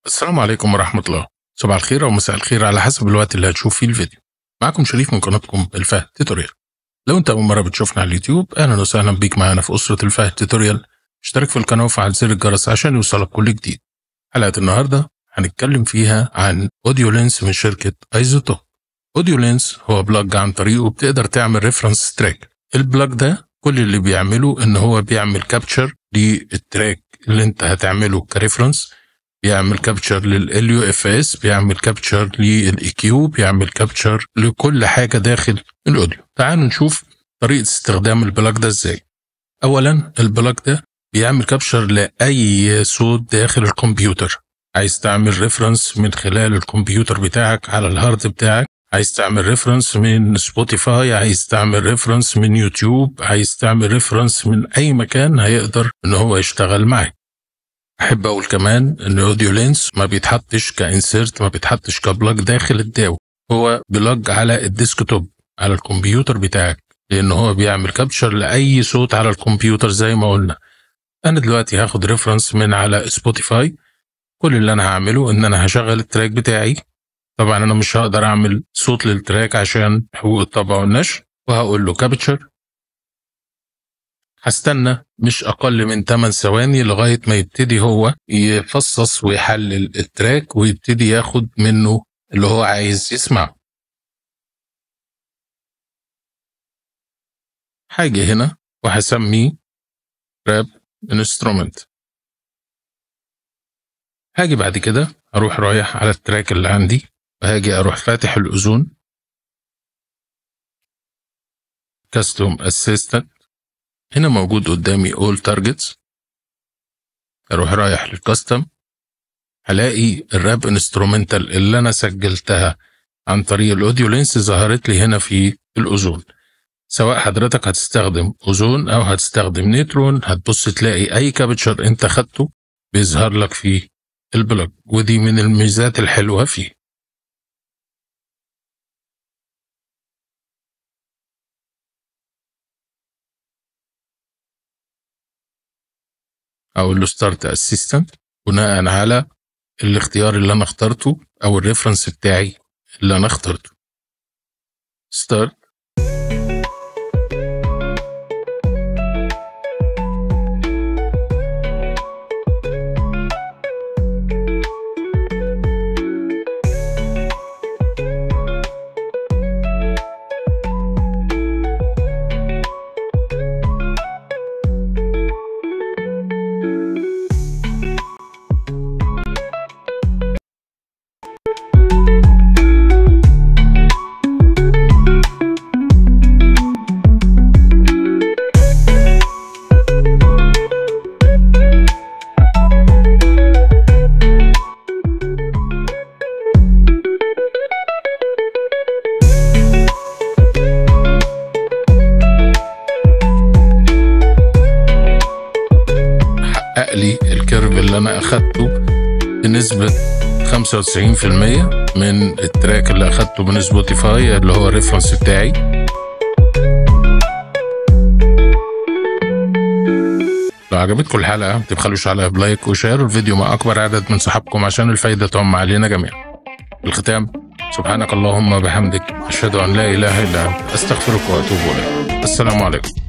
السلام عليكم ورحمة الله صباح الخير أو مساء الخير على حسب الوقت اللي هتشوف فيه الفيديو معكم شريف من قناتكم الفهد توتوريال لو انت أول مرة بتشوفنا على اليوتيوب أهلا وسهلا بيك معانا في أسرة الفهد توتوريال اشترك في القناة وفعل زر الجرس عشان يوصلك كل جديد حلقة النهاردة هنتكلم فيها عن أوديو لينس من شركة ايزوتوب أوديو لينس هو بلاج عن طريقه بتقدر تعمل ريفرنس تراك البلاج ده كل اللي بيعمله ان هو بيعمل كابتشر للتراك اللي انت هتعمله كريفرنس بيعمل كابتشر لل يو اف اس بيعمل كابتشر للاي كيو بيعمل كابتشر لكل حاجه داخل الاوديو تعالوا نشوف طريقه استخدام البلاك ده ازاي اولا البلاك ده بيعمل كابتشر لاي صوت داخل الكمبيوتر عايز تعمل ريفرنس من خلال الكمبيوتر بتاعك على الهارد بتاعك عايز تعمل ريفرنس من سبوتيفاي عايز تعمل ريفرنس من يوتيوب عايز تعمل ريفرنس من اي مكان هيقدر ان هو يشتغل معاك احب اقول كمان ان اوديو لينس ما بيتحطش كانسيرت ما بيتحطش كبلاج داخل الداو هو بلاج على الديسكتوب على الكمبيوتر بتاعك لان هو بيعمل كابتشر لاي صوت على الكمبيوتر زي ما قلنا انا دلوقتي هاخد ريفرنس من على سبوتيفاي كل اللي انا هعمله ان انا هشغل التراك بتاعي طبعا انا مش هقدر اعمل صوت للتراك عشان حقوق الطبع والنشر وهقول له كابتشر هستنى مش اقل من 8 ثواني لغايه ما يبتدي هو يفصص ويحلل التراك ويبتدي ياخد منه اللي هو عايز يسمعه حاجه هنا وهسميه راب انسترومنت هاجي بعد كده اروح رايح على التراك اللي عندي وهاجي اروح فاتح الاذون كاستوم اسيستنت هنا موجود قدامي all targets اروح رايح للكاستم هلاقي الراب انسترومنتال اللي انا سجلتها عن طريق الاوديو لينس ظهرت لي هنا في الاوزون سواء حضرتك هتستخدم اوزون او هتستخدم نيترون هتبص تلاقي اي كابتشر انت خدته بيظهر لك في البلوج ودي من الميزات الحلوه فيه اقول له ستارت اسيستنت بناء على الاختيار اللي انا اخترته او الريفرنس بتاعي اللي انا اخترته ستارت حقق لي الكيرف اللي انا اخدته بنسبة 95% من التراك اللي اخدته من سبوتيفاي اللي هو الريفرنس بتاعي لو عجبتكم الحلقة ما تبخلوش على بلايك وشير الفيديو مع أكبر عدد من صحابكم عشان الفايدة تعم علينا جميعا الختام سبحانك اللهم وبحمدك أشهد أن لا إله إلا أنت أستغفرك وأتوب إليك السلام عليكم